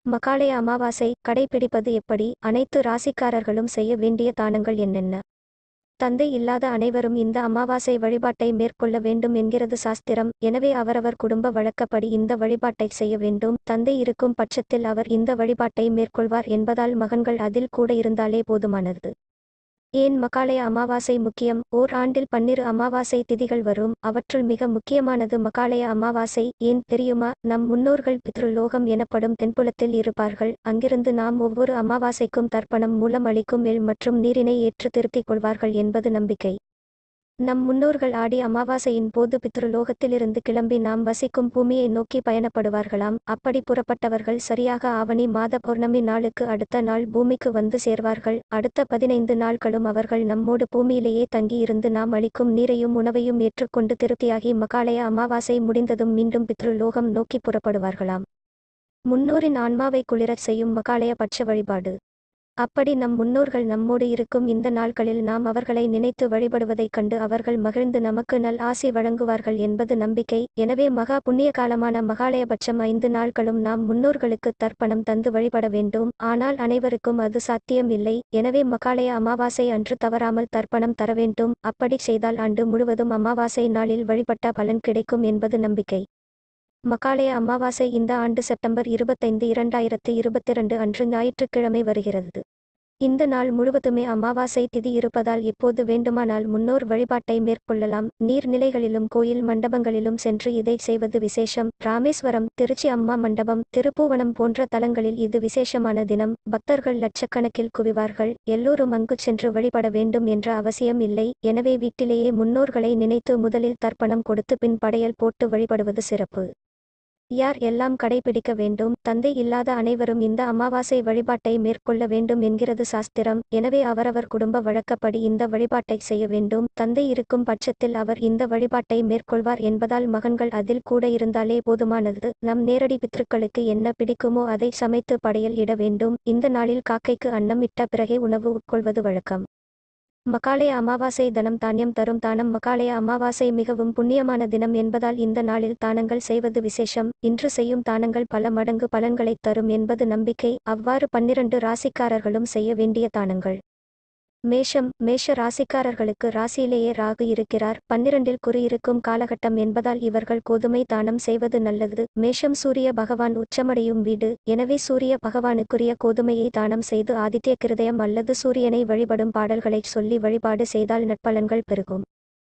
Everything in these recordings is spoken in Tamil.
மகாலய அமாவாசை கடைபிடிப்பது எப்படி அனைத்து ராசிக்காரர்களும் செய்ய வேண்டிய தானங்கள் என்னென்ன தந்தை இல்லாத அனைவரும் இந்த அமாவாசை வழிபாட்டை மேற்கொள்ள வேண்டும் என்கிறது சாஸ்திரம் எனவே அவரவர் குடும்ப வழக்கப்படி இந்த வழிபாட்டை செய்ய வேண்டும் தந்தை இருக்கும் பட்சத்தில் அவர் இந்த வழிபாட்டை மேற்கொள்வார் என்பதால் மகன்கள் அதில் கூட இருந்தாலே போதுமானது ஏன் மகாலய அமாவாசை முக்கியம் ஓர் ஆண்டில் பன்னிரு அமாவாசை திதிகள் வரும் அவற்றுள் மிக முக்கியமானது மகாலய அமாவாசை ஏன் தெரியுமா நம் முன்னோர்கள் பித்ருலோகம் எனப்படும் தென்புலத்தில் இருப்பார்கள் அங்கிருந்து நாம் ஒவ்வொரு அமாவாசைக்கும் தர்ப்பணம் மூலம் அளிக்கும் எள் மற்றும் நீரினை ஏற்று திருத்திக் கொள்வார்கள் என்பது நம்பிக்கை நம் முன்னோர்கள் ஆடி அமாவாசையின் போது பித்ருலோகத்திலிருந்து கிளம்பி நாம் வசிக்கும் பூமியை நோக்கி பயணப்படுவார்களாம் அப்படி புறப்பட்டவர்கள் சரியாக ஆவணி மாத பௌர்ணமி நாளுக்கு அடுத்த நாள் பூமிக்கு வந்து சேர்வார்கள் அடுத்த பதினைந்து நாட்களும் அவர்கள் நம்மோடு பூமியிலேயே தங்கியிருந்து நாம் அளிக்கும் நீரையும் உணவையும் ஏற்றுக்கொண்டு திருப்தியாகி மகாலய அமாவாசை முடிந்ததும் மீண்டும் பித்ருலோகம் நோக்கி புறப்படுவார்களாம் முன்னோரின் ஆன்மாவை குளிரச் செய்யும் மகாலய பட்ச வழிபாடு அப்படி நம் முன்னோர்கள் நம்மோடு இருக்கும் இந்த நாட்களில் நாம் அவர்களை நினைத்து வழிபடுவதைக் கண்டு அவர்கள் மகிழ்ந்து நமக்கு நல் ஆசி வழங்குவார்கள் என்பது நம்பிக்கை எனவே மகா புண்ணிய காலமான மகாலயபட்சம் ஐந்து நாட்களும் நாம் முன்னோர்களுக்கு தர்ப்பணம் தந்து வழிபட வேண்டும் ஆனால் அனைவருக்கும் அது சாத்தியம் இல்லை எனவே மகாலய அமாவாசை அன்று தவறாமல் தர்ப்பணம் தர வேண்டும் அப்படி செய்தால் ஆண்டு முழுவதும் அமாவாசை நாளில் வழிபட்ட பலன் கிடைக்கும் என்பது நம்பிக்கை மகாலய அமாவாசை இந்த ஆண்டு செப்டம்பர் இருபத்தைந்து இரண்டாயிரத்து இருபத்திரண்டு அன்று ஞாயிற்றுக்கிழமை வருகிறது இந்த நாள் முழுவதுமே அமாவாசை திதி இருப்பதால் எப்போது வேண்டுமானால் முன்னோர் வழிபாட்டை மேற்கொள்ளலாம் நீர்நிலைகளிலும் கோயில் மண்டபங்களிலும் சென்று இதை செய்வது விசேஷம் ராமேஸ்வரம் திருச்சி அம்மா மண்டபம் திருப்பூவனம் போன்ற தலங்களில் இது விசேஷமான தினம் பக்தர்கள் லட்சக்கணக்கில் குவிவார்கள் எல்லோரும் அங்கு சென்று வழிபட வேண்டும் என்ற அவசியம் இல்லை எனவே வீட்டிலேயே முன்னோர்களை நினைத்து முதலில் தர்ப்பணம் கொடுத்து பின் படையல் போட்டு வழிபடுவது சிறப்பு யார் எல்லாம் கடைபிடிக்க வேண்டும் தந்தை இல்லாத அனைவரும் இந்த அமாவாசை வழிபாட்டை மேற்கொள்ள வேண்டும் என்கிறது சாஸ்திரம் எனவே அவரவர் குடும்ப வழக்கப்படி இந்த வழிபாட்டை செய்ய வேண்டும் தந்தை இருக்கும் பட்சத்தில் அவர் இந்த வழிபாட்டை மேற்கொள்வார் என்பதால் மகன்கள் அதில் கூட இருந்தாலே போதுமானது நம் நேரடி பித்ருக்களுக்கு என்ன பிடிக்குமோ அதை சமைத்து படையல் இட வேண்டும் இந்த நாளில் காக்கைக்கு அன்னம் இட்ட பிறகே உணவு உட்கொள்வது வழக்கம் மகாலய அமாவாசை தனம் தானியம் தரும் தானம் மகாலய அமாவாசை மிகவும் புண்ணியமான தினம் என்பதால் இந்த நாளில் தானங்கள் செய்வது விசேஷம் இன்று செய்யும் தானங்கள் பல மடங்கு பலன்களைத் தரும் என்பது நம்பிக்கை அவ்வாறு பன்னிரண்டு ராசிக்காரர்களும் செய்ய வேண்டிய தானங்கள் மேஷம் மேஷ ராசிக்காரர்களுக்கு ராசியிலேயே ராகு இருக்கிறார் பன்னிரண்டில் குறி இருக்கும் காலகட்டம் என்பதால் இவர்கள் கோதுமை தானம் செய்வது நல்லது மேஷம் சூரிய பகவான் உச்சமடையும் வீடு எனவே சூரிய பகவானுக்குரிய கோதுமையை தானம் செய்து ஆதித்ய கிருதயம் அல்லது சூரியனை வழிபடும் பாடல்களைச் சொல்லி வழிபாடு செய்தால் நற்பலன்கள் பெருகும்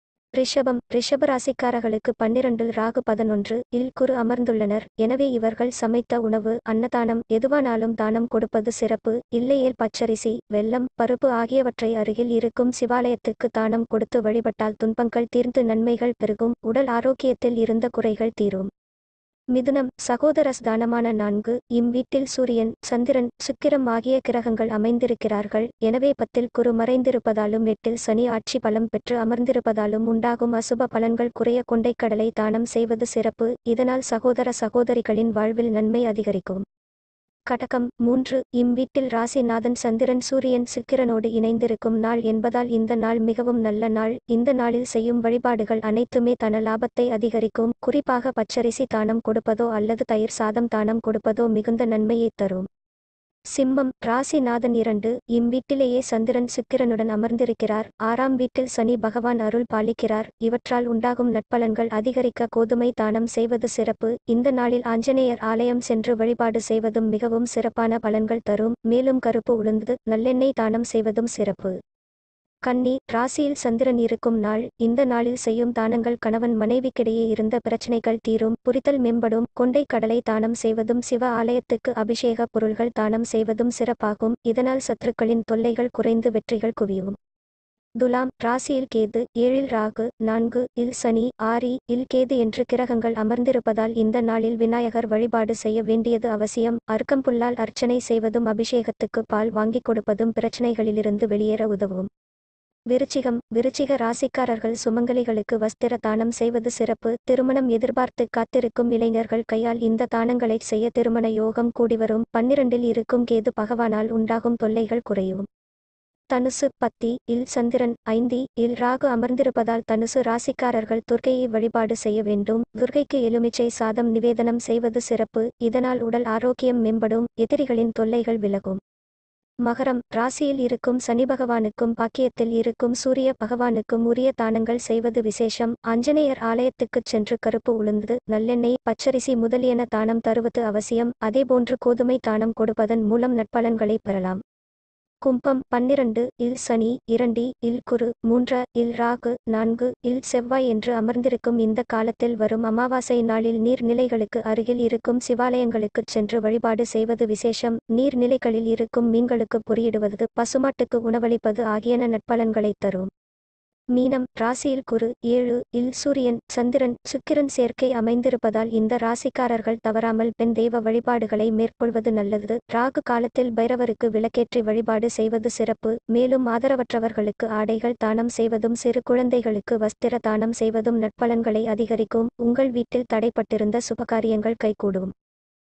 ரிஷபம் ரிஷப ராசிக்காரர்களுக்கு பன்னிரண்டில் ராகு பதினொன்று இல் குரு அமர்ந்துள்ளனர் எனவே இவர்கள் சமைத்த உணவு அன்னதானம் எதுவானாலும் தானம் கொடுப்பது சிறப்பு இல்லையேல் பச்சரிசி வெல்லம் பருப்பு ஆகியவற்றை அருகில் இருக்கும் சிவாலயத்துக்கு தானம் கொடுத்து வழிபட்டால் துன்பங்கள் தீர்ந்து நன்மைகள் பெருகும் உடல் ஆரோக்கியத்தில் இருந்த குறைகள் தீரும் மிதுனம் சகோதரஸ்தானமான நான்கு இம் வீட்டில் சூரியன் சந்திரன் சுக்கிரம் ஆகிய கிரகங்கள் அமைந்திருக்கிறார்கள் எனவே பத்தில் குரு மறைந்திருப்பதாலும் எட்டில் சனி ஆட்சி பலம் பெற்று அமர்ந்திருப்பதாலும் உண்டாகும் அசுப பலன்கள் குறைய கொண்டைக்கடலை தானம் செய்வது சிறப்பு இதனால் சகோதர சகோதரிகளின் வாழ்வில் நன்மை அதிகரிக்கும் கடகம் மூன்று இம் வீட்டில் ராசிநாதன் சந்திரன் சூரியன் சுக்கிரனோடு இணைந்திருக்கும் நாள் என்பதால் இந்த நாள் மிகவும் நல்ல நாள் இந்த நாளில் செய்யும் வழிபாடுகள் அனைத்துமே தன லாபத்தை அதிகரிக்கும் குறிப்பாக பச்சரிசி தானம் கொடுப்பதோ அல்லது தயிர் சாதம் தானம் கொடுப்பதோ மிகுந்த நன்மையை தரும் சிம்மம் ராசிநாதன் இரண்டு இம் வீட்டிலேயே சந்திரன் சுக்கிரனுடன் அமர்ந்திருக்கிறார் ஆறாம் வீட்டில் சனி பகவான் அருள் பாலிக்கிறார் இவற்றால் உண்டாகும் நட்பலன்கள் அதிகரிக்க கோதுமை தானம் செய்வது சிறப்பு இந்த நாளில் ஆஞ்சநேயர் ஆலயம் சென்று வழிபாடு செய்வதும் மிகவும் சிறப்பான பலன்கள் தரும் மேலும் கருப்பு உளுந்து நல்லெண்ணெய் தானம் செய்வதும் சிறப்பு கன்னி ராசியில் சந்திரன் இருக்கும் நாள் இந்த நாளில் செய்யும் தானங்கள் கணவன் மனைவிக்கிடையே இருந்த பிரச்சனைகள் தீரும் புரிதல் மேம்படும் கொண்டை கடலை தானம் செய்வதும் சிவ ஆலயத்துக்கு அபிஷேக பொருள்கள் தானம் செய்வதும் சிறப்பாகும் இதனால் சத்துருக்களின் தொல்லைகள் குறைந்து வெற்றிகள் குவியும் துலாம் ராசியில் கேது ஏழில் ராகு நான்கு இல் சனி ஆரி இல் கேது என்று கிரகங்கள் அமர்ந்திருப்பதால் இந்த நாளில் விநாயகர் வழிபாடு செய்ய வேண்டியது அவசியம் அர்க்கம்புல்லால் அர்ச்சனை செய்வதும் அபிஷேகத்துக்கு பால் வாங்கிக் கொடுப்பதும் பிரச்சனைகளிலிருந்து வெளியேற உதவும் விருச்சிகம் விருச்சிக ராசிக்காரர்கள் சுமங்கலிகளுக்கு வஸ்திர தானம் செய்வது சிறப்பு திருமணம் எதிர்பார்த்து காத்திருக்கும் இளைஞர்கள் கையால் இந்த தானங்களை செய்ய திருமண யோகம் கூடிவரும் பன்னிரண்டில் இருக்கும் கேது பகவானால் உண்டாகும் தொல்லைகள் குறையும் தனுசு பத்தி இல் சந்திரன் ஐந்தி இல் ராகு அமர்ந்திருப்பதால் தனுசு ராசிக்காரர்கள் துர்க்கையை வழிபாடு செய்ய வேண்டும் துர்க்கைக்கு எலுமிச்சை சாதம் நிவேதனம் செய்வது சிறப்பு இதனால் உடல் ஆரோக்கியம் மேம்படும் எதிரிகளின் தொல்லைகள் விலகும் மகரம் ராசியில் இருக்கும் சனி பகவானுக்கும் பாக்கியத்தில் இருக்கும் சூரிய பகவானுக்கும் உரிய தானங்கள் செய்வது விசேஷம் ஆஞ்சநேயர் ஆலயத்துக்குச் சென்று கருப்பு உளுந்து நல்லெண்ணெய் பச்சரிசி முதலியன தானம் தருவது அவசியம் அதேபோன்று கோதுமை தானம் கொடுப்பதன் மூலம் நட்பலன்களை பெறலாம் கும்பம் பன்னிரண்டு இல் சனி இரண்டி இல் குரு மூன்ற இல் ராகு நான்கு இல் செவ்வாய் என்று அமர்ந்திருக்கும் இந்த காலத்தில் வரும் அமாவாசை நாளில் நீர்நிலைகளுக்கு அருகில் இருக்கும் சிவாலயங்களுக்குச் சென்று வழிபாடு செய்வது விசேஷம் நீர்நிலைகளில் இருக்கும் மீன்களுக்கு பொறியிடுவது பசுமாட்டுக்கு உணவளிப்பது ஆகியன நட்பலன்களைத் தரும் மீனம் ராசியில் குரு ஏழு இல் சூரியன் சந்திரன் சுக்கிரன் சேர்க்கை அமைந்திருப்பதால் இந்த ராசிக்காரர்கள் தவறாமல் பெண் தெய்வ வழிபாடுகளை மேற்கொள்வது நல்லது ராகு காலத்தில் பைரவருக்கு விளக்கேற்றி வழிபாடு செய்வது சிறப்பு மேலும் ஆதரவற்றவர்களுக்கு ஆடைகள் தானம் செய்வதும் சிறு குழந்தைகளுக்கு வஸ்திர தானம் செய்வதும் நட்பலன்களை அதிகரிக்கும் உங்கள் வீட்டில் தடைப்பட்டிருந்த சுபகாரியங்கள் கைகூடும்